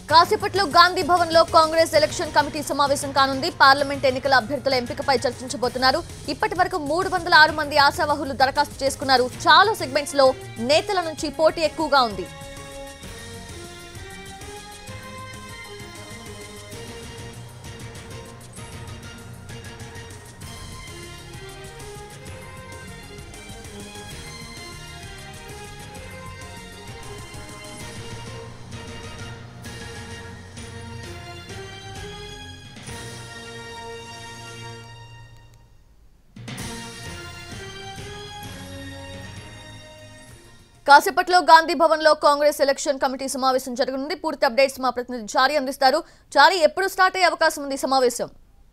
కాసేపట్లో గాంధీ భవన్ లో Congress election committee సమావేశం కానుంది పార్లమెంట్ ఎన్నికల అభ్యర్థుల ఎంపికపై చర్చించబోతున్నారు ఇప్పటి వరకు మూడు వందల ఆరు మంది ఆశావహులు దరఖాస్తు చేసుకున్నారు చాలా సెగ్మెంట్స్ లో నేతల నుంచి పోటీ ఎక్కువగా ఉంది కాసేపట్లో గాంధీ భవన్ లో కాంగ్రెస్ ఎలక్షన్ కమిటీ సమావేశం జరగనుంది పూర్తి అప్డేట్స్ మా ప్రతినిధి చారి అందిస్తారు చారి ఎప్పుడు స్టార్ట్ అయ్యే అవకాశం ఉంది ఈ సమావేశం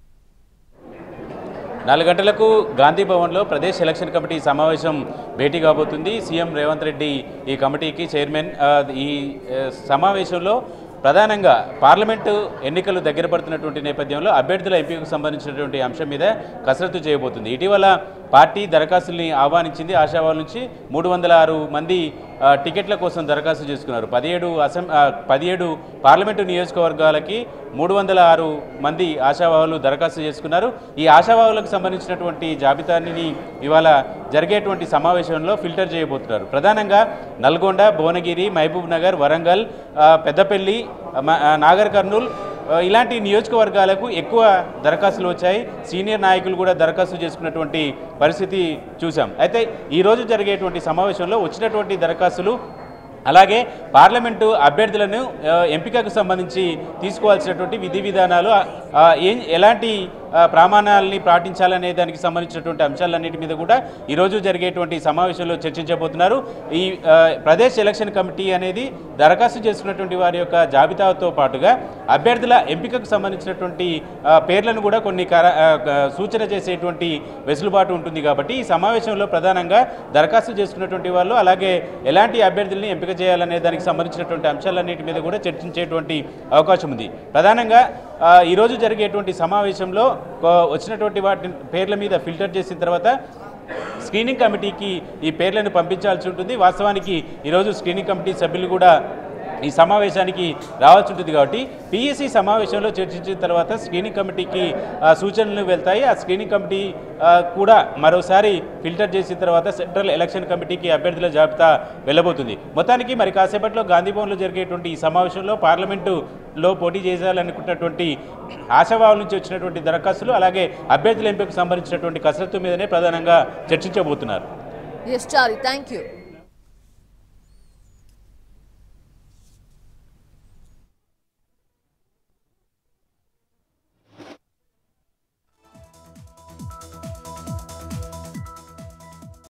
నాలుగు గంటలకు గాంధీ భవన్లో ప్రదేశ్ ఎలక్షన్ కమిటీ సమావేశం భేటీ కాబోతుంది సీఎం రేవంత్ రెడ్డి ఈ కమిటీకి చైర్మన్ ఆ, ఈ ఆ, సమావేశంలో ప్రధానంగా పార్లమెంటు ఎన్నికలు దగ్గర పడుతున్నటువంటి నేపథ్యంలో అభ్యర్థుల ఎంపికకు సంబంధించినటువంటి అంశం మీద కసరత్తు చేయబోతుంది ఇటీవల పార్టీ దరఖాస్తుల్ని ఆహ్వానించింది ఆశావాల నుంచి మూడు వందల ఆరు మంది ఆ, టికెట్ల కోసం దరఖాస్తు చేసుకున్నారు పదిహేడు అసెం ఆ, పదిహేడు పార్లమెంటు నియోజకవర్గాలకి మూడు వందల ఆరు మంది ఆశావాహులు దరఖాస్తు చేసుకున్నారు ఈ ఆశావాహులకు సంబంధించినటువంటి జాబితాని ఇవాళ జరిగేటువంటి సమావేశంలో ఫిల్టర్ చేయబోతున్నారు ప్రధానంగా నల్గొండ భువనగిరి మహబూబ్ నగర్ వరంగల్ ఆ, పెద్దపల్లి ఆ, మ- ఆ, నాగర్ కర్నూల్ ఆ, ఇలాంటి నియోజకవర్గాలకు ఎక్కువ దరఖాస్తులు వచ్చాయి సీనియర్ నాయకులు కూడా దరఖాస్తు చేసుకున్నటువంటి పరిస్థితి చూసాం అయితే ఈరోజు జరిగేటువంటి సమావేశంలో వచ్చినటువంటి దరఖాస్తులు అలాగే పార్లమెంటు అభ్యర్థులను ఆ, ఎంపికకు సంబంధించి తీసుకోవాల్సినటువంటి విధి విధానాలు ఆ, ఏం ఎలాంటి ఆ, ప్రమాణాలని పాటించాలనే దానికి సంబంధించినటువంటి అంశాలన్నిటి మీద కూడా ఈరోజు జరిగేటువంటి సమావేశంలో చర్చించబోతున్నారు ఈ ఆ, ప్రదేశ్ ఎలక్షన్ కమిటీ అనేది దరఖాస్తు చేసుకున్నటువంటి వారి యొక్క జాబితాతో పాటుగా అభ్యర్థుల ఎంపికకు సంబంధించినటువంటి ఆ, పేర్లను కూడా కొన్ని కర- ఆ, ఆ, సూచన చేసేటువంటి వెసులుబాటు ఉంటుంది కాబట్టి ఈ సమావేశంలో ప్రధానంగా దరఖాస్తు చేసుకున్నటువంటి వాళ్ళు అలాగే ఎలాంటి అభ్యర్థుల్ని ఎంపిక చేయాలనే దానికి సంబంధించినటువంటి అంశాలన్నిటి మీద కూడా చర్చించేటువంటి అవకాశం ఉంది ప్రధానంగా ఆ, ఈరోజు జరిగేటువంటి సమావేశంలో ఆ, వచ్చినటువంటి వాటి పేర్ల మీద ఫిల్టర్ చేసిన తర్వాత స్క్రీనింగ్ కమిటీకి ఈ పేర్లను పంపించాల్సి ఉంటుంది వాస్తవానికి ఈరోజు స్క్రీనింగ్ కమిటీ సభ్యులు కూడా ఈ సమావేశానికి రావాల్సి ఉంటుంది కాబట్టి పిఎస్సి సమావేశంలో చర్చించిన తర్వాత స్క్రీనింగ్ కమిటీకి ఆ, సూచనలు వెళ్తాయి ఆ స్క్రీనింగ్ కమిటీ ఆ, కూడా మరోసారి ఫిల్టర్ చేసిన తర్వాత సెంట్రల్ ఎలక్షన్ కమిటీకి అభ్యర్థుల జాబితా వెళ్ళబోతుంది మొత్తానికి మరి కాసేపట్లో గాంధీ భవన్లో జరిగేటువంటి ఈ సమావేశంలో పార్లమెంటులో పోటీ చేయాలనుకుంటున్నటువంటి ఆశావాహుల నుంచి వచ్చినటువంటి దరఖాస్తులు అలాగే అభ్యర్థుల ఎంపికకు సంబంధించినటువంటి కసరత్తు మీదనే ప్రధానంగా చర్చించబోతున్నారు ఎస్ చారి థ్యాంక్ యూ